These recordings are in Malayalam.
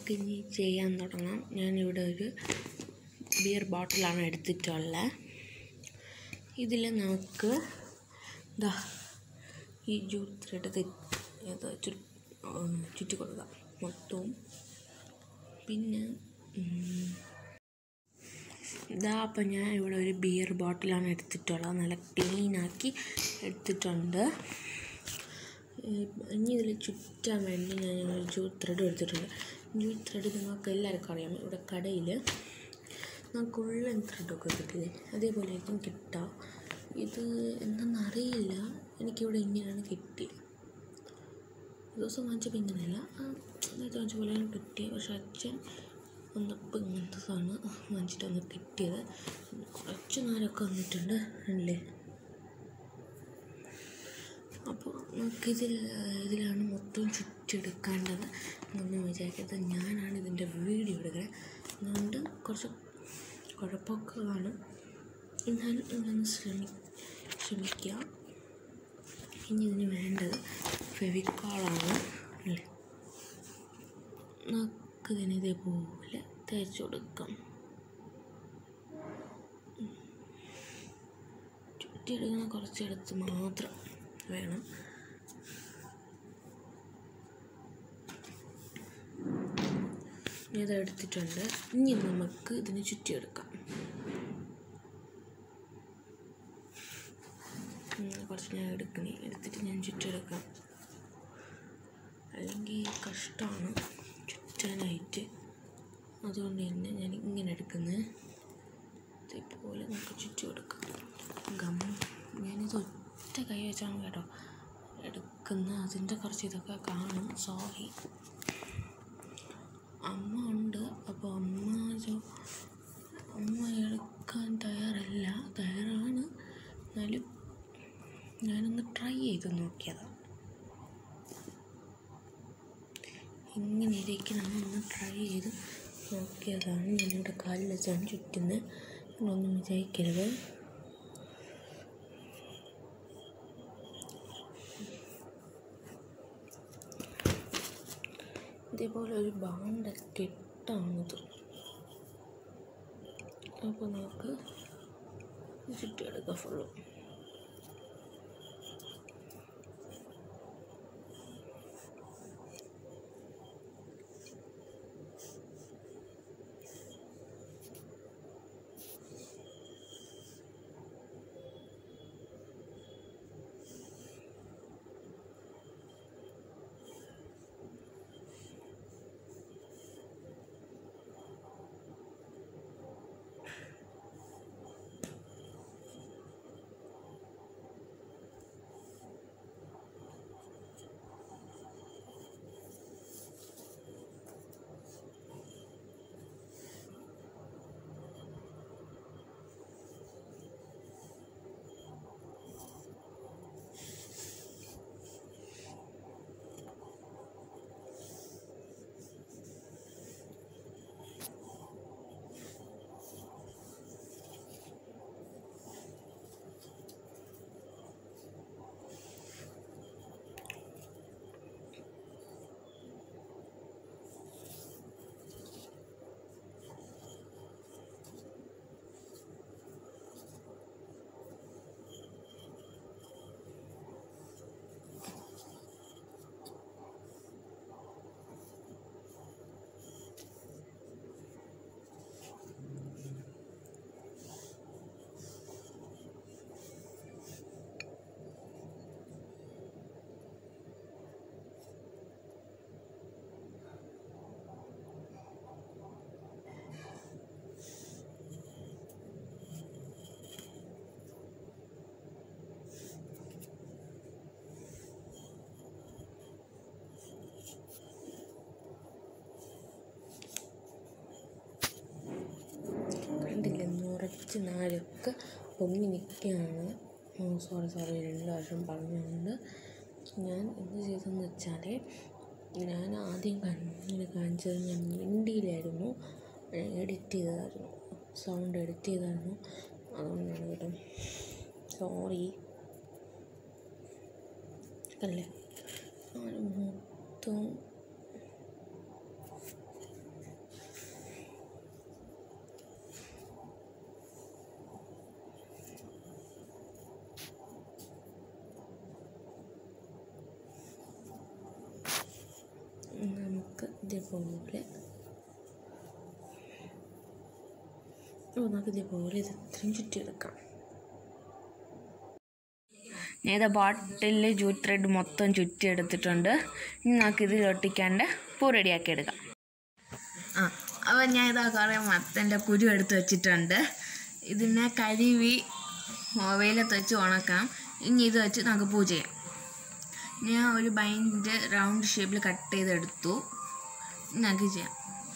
നമുക്കിനി ചെയ്യാൻ തുടങ്ങാം ഞാനിവിടെ ഒരു ബിയർ ബോട്ടിലാണ് എടുത്തിട്ടുള്ളത് ഇതിൽ നമുക്ക് ഇതാ ഈ ജ്യൂസ് ത്രെഡ് ഇത് ചു ചുറ്റി കൊടുക്കാം മൊത്തവും പിന്നെ ഉം, ഇതാ അപ്പം ഞാൻ ഇവിടെ ഒരു ബിയർ ബോട്ടിലാണ് എടുത്തിട്ടുള്ളത് നല്ല ക്ലീനാക്കി എടുത്തിട്ടുണ്ട് ഏഹ് ഇനി ഇതിൽ ചുറ്റാൻ വേണ്ടി ഞാൻ ഒരു ജ്യൂസ് ത്രെഡ് എടുത്തിട്ടുണ്ട് ജ്യൂസ് ത്രെഡ് നിങ്ങൾക്ക് എല്ലാവർക്കും അറിയാം ഇവിടെ കടയിൽ നമുക്ക് ഉള്ളൻ ത്രെഡൊക്കെ കിട്ടില്ലേ അതേപോലെ ആയിരിക്കും കിട്ടുക ഇത് എന്തെന്നറിയില്ല എനിക്കിവിടെ ഇങ്ങനെയാണ് കിട്ടിയത് ഒരു ദിവസം വാങ്ങിച്ചപ്പോൾ ഇങ്ങനെയല്ല ആ, നേരത്തെ വാങ്ങിച്ച പോലെയാണ് കിട്ടിയത് പക്ഷെ അച്ഛൻ വന്നപ്പോൾ ഇങ്ങനത്തെ സാധനം വാങ്ങിച്ചിട്ട് വന്ന് കിട്ടിയത് കുറച്ച് നേരമൊക്കെ വന്നിട്ടുണ്ട് അല്ലേ അപ്പോൾ നമുക്കിതിൽ ഇതിലാണ് മൊത്തം ചുറ്റെടുക്കേണ്ടത് എന്നൊന്നും വിചാരിക്കരുത് ഞാനാണ് ഇതിൻ്റെ വീഡിയോ എടുക്കുന്നത് അതുകൊണ്ട് കുറച്ച് കുഴപ്പമൊക്കെ കാണും എന്നാലും ഇങ്ങനെ ശ്രമി ശ്രമിക്കുക ഇനി ഇതിന് വേണ്ടത് ഫെവിക്കോളാണ് അല്ലേ നമുക്കിതിന് ഇതേപോലെ തേച്ച് കൊടുക്കാം ചുറ്റിയെടുക്കുന്ന കുറച്ചെടുത്ത് മാത്രം വേണം ഇത് എടുത്തിട്ടുണ്ട് ഇനി നമുക്ക് ഇതിന് ചുറ്റിയെടുക്കാം ഉം, കുറച്ച് ഞാൻ എടുക്കണേ എടുത്തിട്ട് ഞാൻ ചുറ്റിയെടുക്കാം അല്ലെങ്കിൽ കഷ്ടമാണ് ചുറ്റാനായിട്ട് അതുകൊണ്ട് തന്നെ ഞാൻ ഇങ്ങനെ എടുക്കുന്നത് ഇതേപോലെ നമുക്ക് ചുറ്റി കൊടുക്കാം ഗം ഞാനിത് ഒറ്റ കൈ വെച്ചാണ് കേട്ടോ എടുക്കുന്നത് അതിൻ്റെ കുറച്ച് ഇതൊക്കെ കാണും സോറി അമ്മ ഉണ്ട് അപ്പോൾ അമ്മ ജോ- അമ്മ എടുക്കാൻ തയ്യാറല്ല തയ്യാറാണ് എന്നാലും ഞാനൊന്ന് ട്രൈ ചെയ്ത് നോക്കിയതാണ് ഇങ്ങനെ ഇരിക്കണം ഒന്ന് ട്രൈ ചെയ്ത് നോക്കിയതാണ് ഞാനിവിടെ കാലിൽ വെച്ചാണ് ചുറ്റുന്നത് ഒന്നും വിചാരിക്കരുത് ഇതേപോലെ ഒരു ബാണ്ട കെട്ടാണിത് അപ്പോൾ നമുക്ക് ചുറ്റിയെടുക്കാം ഫുള്ളും കണ്ടില്ലേ നിറച്ച് നാരൊക്കെ പൊങ്ങി നിൽക്കുകയാണ് സോറി സോറി രണ്ട് പ്രാവശ്യം പറഞ്ഞുകൊണ്ട് ഞാൻ എന്ത് ചെയ്തെന്ന് വെച്ചാൽ ഞാൻ ആദ്യം കണ്ണിന് കാണിച്ചത് ഞാൻ മിണ്ടിയിലായിരുന്നു എഡിറ്റ് ചെയ്തതായിരുന്നു സൗണ്ട് എഡിറ്റ് ചെയ്തായിരുന്നു അതുകൊണ്ടാണ് കേട്ടോ സോറി അല്ലേ ഞാൻ മൊത്തം ഇതേപോലെ ഓ നമുക്ക് ഇതേപോലെ ഇത് ഇത്രയും ചുറ്റിയെടുക്കാം ഞാൻ ഇത് ബോട്ടിലിൽ ജൂട്ട് ത്രെഡ് മൊത്തം ചുറ്റിയെടുത്തിട്ടുണ്ട് ഇനി നമുക്ക് ഇതിൽ ഒട്ടിക്കാണ്ട് പൂ റെഡിയാക്കി എടുക്കാം ആ അപ്പോൾ ഞാൻ ഇതാ കുറേ മത്തൻ്റെ കുരു എടുത്ത് വെച്ചിട്ടുണ്ട് ഇതിനെ കഴുകി വെയിലത്ത് വെച്ച് ഉണക്കാം ഇനി ഇത് വെച്ച് നമുക്ക് പൂ ചെയ്യാം ഞാൻ ഒരു ബൈൻഡ് റൗണ്ട് ഷേപ്പിൽ കട്ട് ചെയ്തെടുത്തു ഇനി നമുക്ക് ചെയ്യാം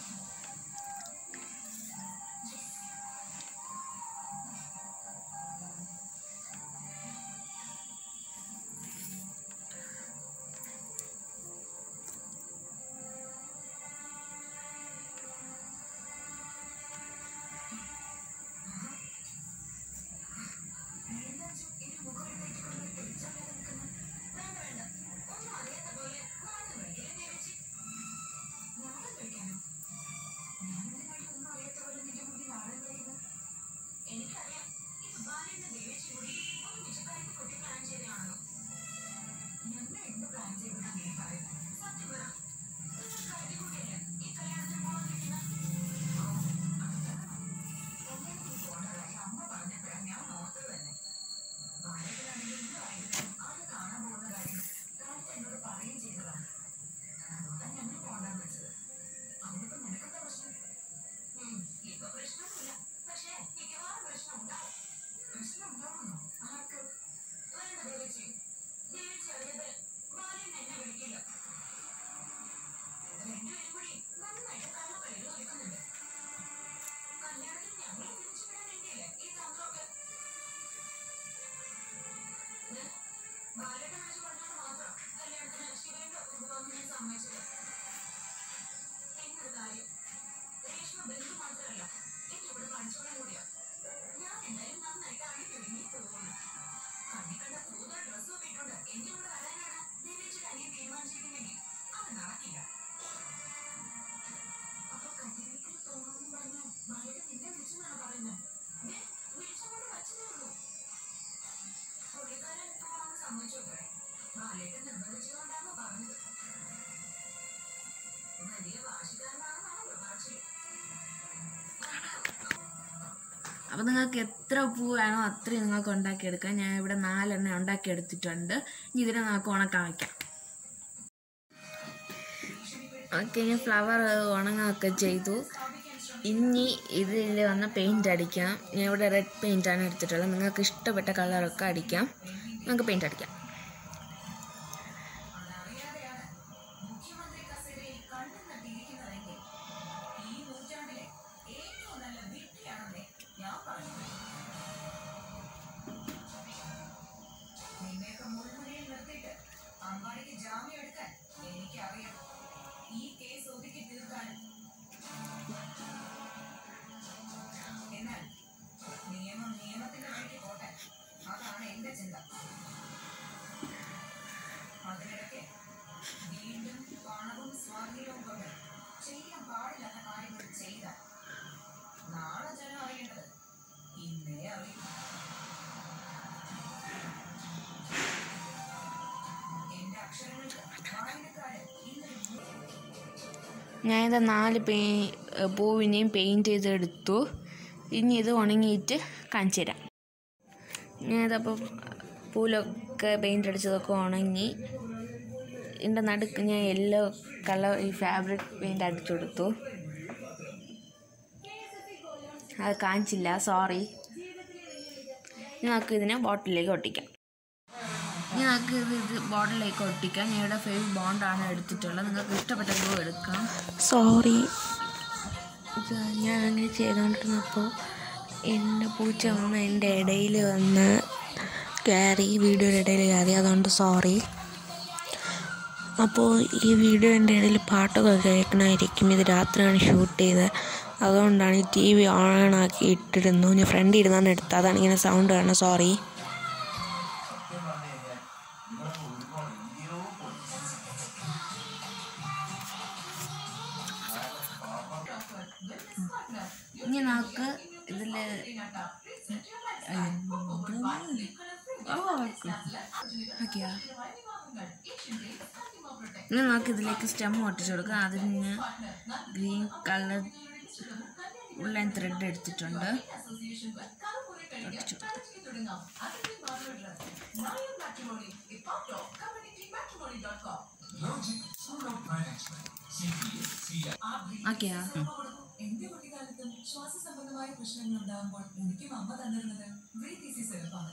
അപ്പോൾ നിങ്ങൾക്ക് എത്ര പൂ വേണോ അത്രയും നിങ്ങൾക്ക് ഉണ്ടാക്കിയെടുക്കാം ഞാൻ ഇവിടെ നാലെണ്ണം ഉണ്ടാക്കിയെടുത്തിട്ടുണ്ട് ഇനി ഇതിനെ നമുക്ക് ഉണക്കാൻ വയ്ക്കാം ഓക്കെ ഞാൻ ഫ്ലവർ ഉണങ്ങുകയൊക്കെ ചെയ്തു ഇനി ഇതിൽ വന്ന് പെയിൻറ് അടിക്കാം ഞാൻ ഇവിടെ റെഡ് പെയിൻ്റാണ് എടുത്തിട്ടുള്ളത് നിങ്ങൾക്ക് ഇഷ്ടപ്പെട്ട കളറൊക്കെ അടിക്കാം നമുക്ക് പെയിൻറ് അടിക്കാം ഞാനിത് നാല് പെയി പൂവിനെയും പെയിൻറ്റ് ചെയ്തെടുത്തു ഇനി ഇത് ഉണങ്ങിയിട്ട് കാണിച്ചു തരാം ഞാനിതപ്പോൾ പൂലൊക്കെ പെയിൻ്റ് അടിച്ചതൊക്കെ ഉണങ്ങി ഇതിൻ്റെ നടുക്ക് ഞാൻ യെല്ലോ കളർ ഈ ഫാബ്രിക് പെയിൻ്റ് അടിച്ചു കൊടുത്തു അത് കാണിച്ചില്ല സോറി ഇനി നമുക്ക് ഇതിനെ ബോട്ടിലേക്ക് ഒട്ടിക്കാം ഇനി നമുക്ക് ഇത് ഇത് ബോട്ടിലേക്ക് ഒട്ടിക്കാം ഞാൻ ഇവിടെ ഫേസ് ബോണ്ടാണ് എടുത്തിട്ടുള്ളത് നിങ്ങൾക്ക് ഇഷ്ടപ്പെട്ട ഗ്ലൂ എടുക്കാം സോറി ഇത് ഞാൻ അങ്ങനെ ചെയ്തുകൊണ്ടിരുന്നപ്പോൾ എൻ്റെ പൂച്ച വന്ന് എൻ്റെ ഇടയിൽ വന്ന് കയറി വീഡിയോയുടെ ഇടയിൽ കയറി അതുകൊണ്ട് സോറി അപ്പോൾ ഈ വീഡിയോൻ്റെ ഇടയിൽ പാട്ടൊക്കെ കേൾക്കണമായിരിക്കും ഇത് രാത്രിയാണ് ഷൂട്ട് ചെയ്തത് അതുകൊണ്ടാണ് ഈ ടി വി ഓണാക്കി ഇട്ടിരുന്നു ഞാൻ ഫ്രണ്ട് ഇരുന്നാണ് എടുത്തത് അതാണ് ഇങ്ങനെ സൗണ്ട് കാണുന്നത് സോറി ഇനി നമുക്ക് ഇതിൽ ഓക്കെയാ ഇനി നമുക്ക് ഇതിലേക്ക് സ്റ്റെം ഒട്ടിച്ചു കൊടുക്കാം അതിന് ഗ്രീൻ കളർ ഉള്ള ത്രെഡ് എടുത്തിട്ടുണ്ട് ഒട്ടിച്ചു കൊടുക്കാം ഓക്കെയാ എന്റെ കുട്ടിക്കാലത്തും ശ്വാസസംബന്ധമായ പ്രശ്നങ്ങൾ ഉണ്ടാകുമ്പോൾ എനിക്കും അമ്മ തന്നിരുന്നത് ബ്രീത്ത് ഈസി സിറപ്പാണ്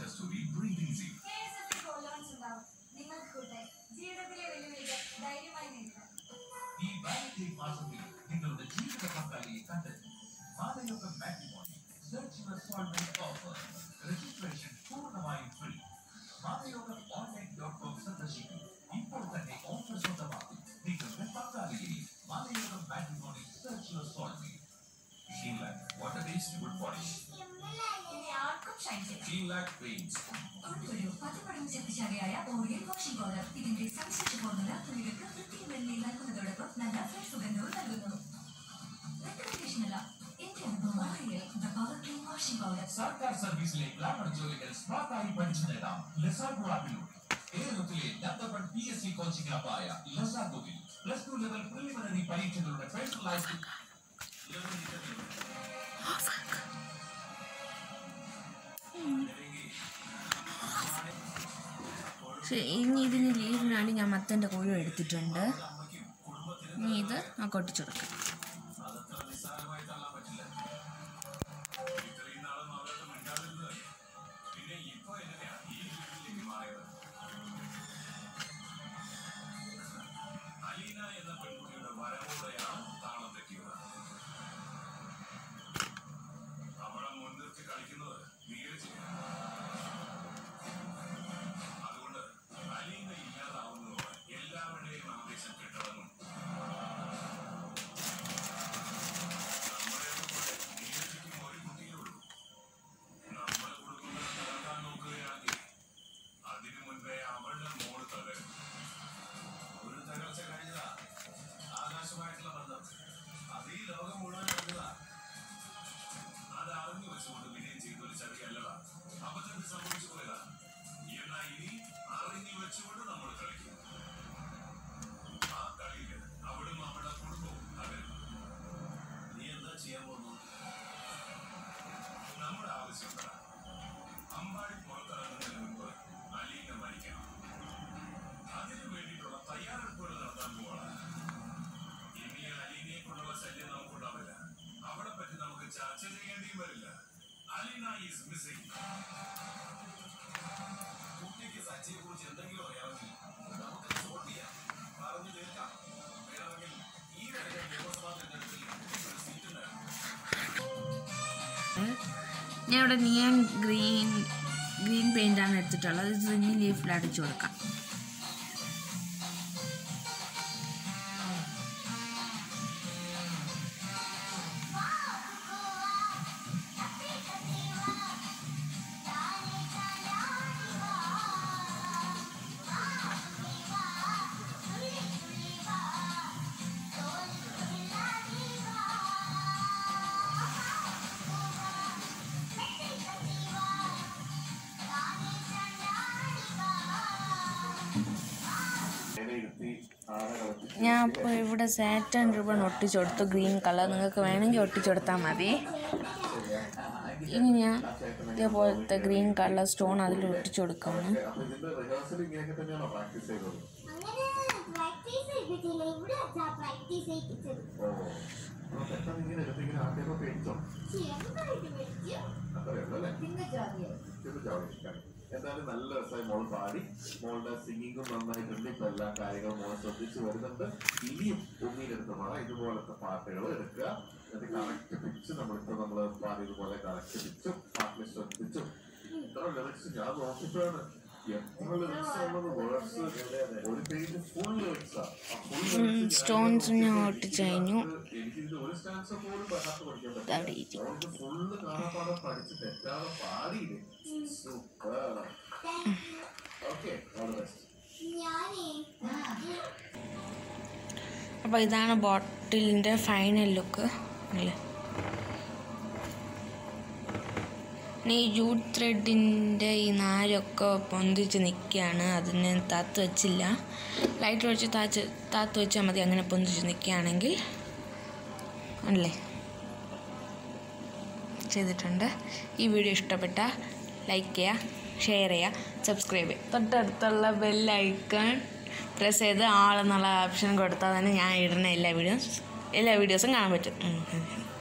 നിങ്ങൾക്ക് കൂട്ടായി ജീവിതത്തിലെ വെല്ലുവിളികൾ ധൈര്യമായി നേരിടാം ഈ വാലന്റൈൻ മാസത്തിൽ നിങ്ങളുടെ ജീവിത പങ്കാളിയെ കണ്ടെത്തി മാതയൊക്കെ matrimony search restaurant offer registration പൂർണ്ണമായും free Mathayoga online dot com സന്ദർശിക്കും ഇപ്പോൾ തന്നെ ഓഫർ സ്വന്തമാക്കും നിങ്ങളുടെ പങ്കാളിയെ Mathayoga matrimony search restaurant shellac water taste good body ഇനി ആർക്കും ഷൈൻ ചെയ്യാം ഷീലാക് പെയിൻസ് കൊണ്ടുവരൂ പതിമടങ്ങ് ശക്തിശാലിയായ ഓറിയൽ വാഷിംഗ് പൗഡർ ഇതിന്റെ സവിശേഷ ഫോർമുല തുണികൾക്ക് വൃത്തിയും വെള്ളയും നൽകുന്നതോടൊപ്പം നല്ല ഫ്രഷ് സുഗന്ധവും നൽകുന്നു റെക്കമെൻഡേഷൻ അല്ല എന്റെ അനുഭവം Oriel the power clean washing powder സർക്കാർ സർവീസിലെ ഗ്ലാമർ ജോലികൾ സ്മാർട്ടായി പഠിച്ചു നേടാം ലസാഗോ ആപ്പിലൂടെ കേരളത്തിലെ number one P S C coaching ആപ്പായ ലസാഗോയിൽ പ്ലസ് ടു ലെവൽ പ്രിലിമിനറി പരീക്ഷകളുടെ പേഴ്സണലൈസ്ഡ് ശരി ഇനി ഇതിന് ലീവിന് വേണ്ടി ഞാൻ മത്തൻ്റെ കോഴി എടുത്തിട്ടുണ്ട് ഇനി ഇത് നമുക്ക് ഒട്ടിച്ചു കൊടുക്കാം ഞാൻ ഇവിടെ നിയൻ ഗ്രീൻ ഗ്രീൻ പെയിൻ്റാണ് എടുത്തിട്ടുള്ളത് ഇത് ഇനി ലീഫിൽ അടിച്ചു കൊടുക്കാം ഞാൻ ഇപ്പോൾ ഇവിടെ സാറ്റൻ റിബൺ ഒട്ടിച്ചു കൊടുത്തു ഗ്രീൻ കളർ നിങ്ങൾക്ക് വേണമെങ്കിൽ ഒട്ടിച്ചു കൊടുത്താൽ മതി ഇനി ഞാൻ ഇതേപോലത്തെ ഗ്രീൻ കളർ സ്റ്റോൺ അതിൽ ഒട്ടിച്ചു കൊടുക്കുകയാണ് അപ്പൊ ഇതിന്റെ റിഹേഴ്സൽ ഇങ്ങനെയൊക്കെ തന്നെയാണോ പ്രാക്ടീസ് ചെയ്തത് അങ്ങനെ പ്രാക്ടീസ് ചെയ്തിട്ടില്ല ഇവിടെ വെച്ചാ പ്രാക്ടീസ് ചെയ്യിച്ചത് ഓ അപ്പൊ പെട്ടെന്ന് ഇങ്ങനെ എടുത്ത് ഇങ്ങനെ ആദ്യമൊക്കെ പേടിച്ചോ ചെറുതായിട്ട് പഠിച്ചു അത്രയുള്ളൂ അല്ലേ പിന്നെ ജോലിയായി ഇത് ജോലിക്കാണ് എന്തായാലും നല്ല രസമായി മോൾ പാടി മോളുടെ സിംഗിങ്ങും നന്നായിട്ടുണ്ട് ഇപ്പൊ എല്ലാ കാര്യങ്ങളും മോളെ ശ്രദ്ധിച്ചു വരുന്നുണ്ട് ഇനിയും ഭൂമിയിലെടുത്തമാണ് ഇതുപോലത്തെ പാട്ടുകൾ എടുക്കുക എന്നിട്ട് കറക്റ്റ് പിച്ച് നമ്മളിപ്പോ നമ്മള് പാടിയതുപോലെ കറക്റ്റ് പിച്ചും പാട്ടിൽ ശ്രദ്ധിച്ചും ഇത്ര ലിറിക്സ് ഞാൻ നോക്കിയപ്പോഴാണ് എത്ര ലിറിക്സ് ഉള്ളത് വേർഡ്സ് ഒരു പേജ് ഫുൾ ലിറിക്സാ സ്റ്റോൺസും ഞാൻ ഒട്ടിച്ചു കഴിഞ്ഞു എനിക്ക് ഇത് ഒരു സ്റ്റാൻസ് പോലും പെടാത്ത പഠിക്കാൻ പറ്റും ഇതവിടെ ഇരിക്കും. അവർക്ക് ഫുള്ള് കാണാപ്പാടം പഠിച്ച് തെറ്റാതെ പാടിയില്ലേ super okay all the best ഞാനേ അപ്പോൾ ഇതാണ് ബോട്ടിലിൻ്റെ ഫൈനൽ ലുക്ക് അല്ലേ ഇനി ഈ ജൂട്ട് ത്രെഡിൻ്റെ ഈ നാരൊക്കെ പൊന്തിച്ച് നിൽക്കുകയാണ് അതിനെ താത്ത് വെച്ചില്ല ലൈറ്റ് വെച്ച് താച്ച് താത്ത് വെച്ചാൽ മതി അങ്ങനെ പൊന്തിച്ച് നിൽക്കുകയാണെങ്കിൽ അല്ലേ ചെയ്തിട്ടുണ്ട് ഈ വീഡിയോ ഇഷ്ടപ്പെട്ട ലൈക്ക് ചെയ്യുക ഷെയർ ചെയ്യുക സബ്സ്ക്രൈബ് ചെയ്യുക തൊട്ടടുത്തുള്ള ബെല്ലൈക്കൺ പ്രസ് ചെയ്ത് ആളെന്നുള്ള ഓപ്ഷൻ കൊടുത്താൽ തന്നെ ഞാൻ ഇടുന്ന എല്ലാ വീഡിയോസ് എല്ലാ വീഡിയോസും കാണാൻ പറ്റും ഉം.